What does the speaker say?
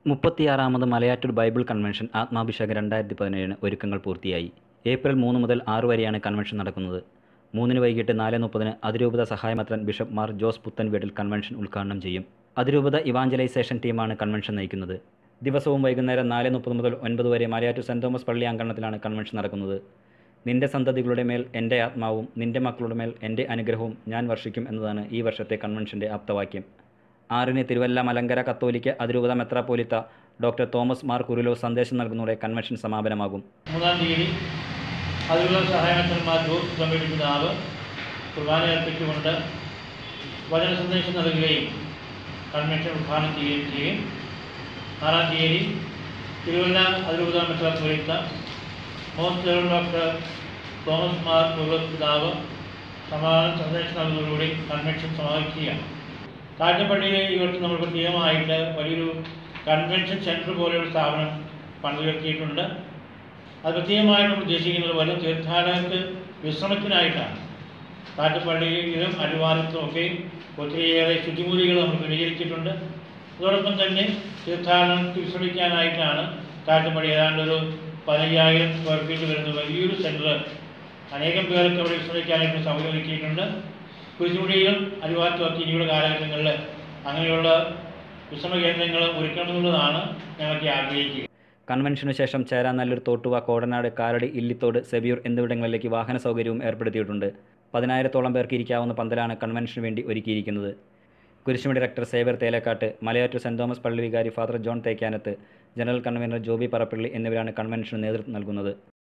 മുപ്പത്തിയാറാമത് Malayattoor Bible convention ആത്മാഭിഷേകം രണ്ടായിരത്തി പതിനേഴിന് ഒരുക്കങ്ങൾ പൂർത്തിയായി ഏപ്രിൽ മൂന്ന് മുതൽ ആറ് വരെയാണ് കൺവെൻഷൻ നടക്കുന്നത് മൂന്നിന് വൈകിട്ട് നാല് മുപ്പതിന് അതിരൂപത സഹായമെത്രൻ ബിഷപ്പ് മാർ ജോസ് പുത്തൻവേടിൽ കൺവെൻഷൻ ഉദ്ഘാടനം ചെയ്യും അതിരൂപത ഇവാഞ്ചലൈസേഷൻ ടീമാണ് കൺവെൻഷൻ നയിക്കുന്നത് ദിവസവും വൈകുന്നേരം നാല് മുപ്പത് മുതൽ ഒൻപത് വരെ മലയാറ്റൂർ സെൻറ് തോമസ് പള്ളി അങ്കണത്തിലാണ് കൺവെൻഷൻ നടക്കുന്നത് നിന്റെ സന്തതികളുടെ മേൽ എൻ്റെ ആത്മാവും നിന്റെ മക്കളുടെ മേൽ എൻ്റെ അനുഗ്രഹവും ഞാൻ വർഷിക്കും എന്നതാണ് ഈ വർഷത്തെ കൺവെൻഷൻ്റെ ആപ്തവാക്യം ആറിന് തിരുവല്ല മലങ്കര കത്തോലിക്ക അതിരൂപത മെത്രാപ്പോലിത്ത ഡോക്ടർ തോമസ് മാർ കുരുലോ സന്ദേശം നൽകുന്നതോടെ കൺവെൻഷൻ സമാപനമാകും മൂന്നാം തീയതി അതിലുള്ള സഹായകന്മാർ ജോസ് കമ്മിറ്റി പിതാവ് കുർബാന അർപ്പിച്ചുകൊണ്ട് വചന സന്ദേശം നൽകുകയും കൺവെൻഷൻ ഉദ്ഘാടനം ചെയ്യുകയും ചെയ്യും ആറാം തീയതി തിരുവല്ല അതിരൂപത മെത്രാപ്പൊലിത്ത most reverend doctor Thomas Mar Kurilos പിതാവ് സമാധാന സന്ദേശം നൽകുന്നതോടുകൂടി കൺവെൻഷൻ സമാപിക്കുകയാണ് കാഴ്ചപ്പള്ളിയിൽ ഈ വർഷം നമ്മൾ പ്രത്യേകമായിട്ട് വലിയൊരു കൺവെൻഷൻ സെൻറ്റർ പോലെയുള്ള സ്ഥാപനം പണിതുയർത്തിയിട്ടുണ്ട് അത് പ്രത്യേകമായിട്ട് നമ്മൾ ഉദ്ദേശിക്കുന്നത് വരും തീർത്ഥാടകർക്ക് വിശ്രമത്തിനായിട്ടാണ് കാറ്റുപള്ളിയിലും അരുവാരത്തും ഒക്കെ ഒത്തിരിയേറെ ശുചിമുറികൾ നമ്മൾ ക്രമീകരിച്ചിട്ടുണ്ട് അതോടൊപ്പം തന്നെ തീർത്ഥാടകർക്ക് വിശ്രമിക്കാനായിട്ടാണ് കാറ്റുപള്ളി ഏതാണ്ട് ഒരു പതിനയ്യായിരം സ്ക്വയർ ഫീറ്റ് വരുന്ന വലിയൊരു സെൻറ്റർ അനേകം പേർക്ക് അവിടെ വിശ്രമിക്കാനായിട്ട് സൗകര്യം ഒരുക്കിയിട്ടുണ്ട് കുരിശുമുടിയിലും അരുവാരത്തും ഒക്കെ ഇനിയുള്ള കാലഘട്ടങ്ങളിൽ അങ്ങനെയുള്ള വിശ്രമ കേന്ദ്രങ്ങൾ ഒരുക്കണമെന്നുള്ളതാണ് ഞങ്ങൾക്ക് ആഗ്രഹിക്കുക കൺവെൻഷനു ശേഷം ചേരാനല്ലൂർ തോട്ടുവ കോടനാട് കാലടി ഇല്ലിത്തോട് സെബിയൂർ എന്നിവിടങ്ങളിലേക്ക് വാഹന സൗകര്യവും ഏർപ്പെടുത്തിയിട്ടുണ്ട് പതിനായിരത്തോളം പേർക്ക് ഇരിക്കാവുന്ന പന്തലാണ് കൺവെൻഷന് വേണ്ടി ഒരുക്കിയിരിക്കുന്നത് കുരിശുമണി ഡയറക്ടർ സേവർ തേലക്കാട്ട് മലയാറ്റൂർ സെൻറ് തോമസ് പള്ളി വികാരി father John Thekkanath general convener Joby Parappally എന്നിവരാണ് കൺവെൻഷന് നേതൃത്വം നൽകുന്നത്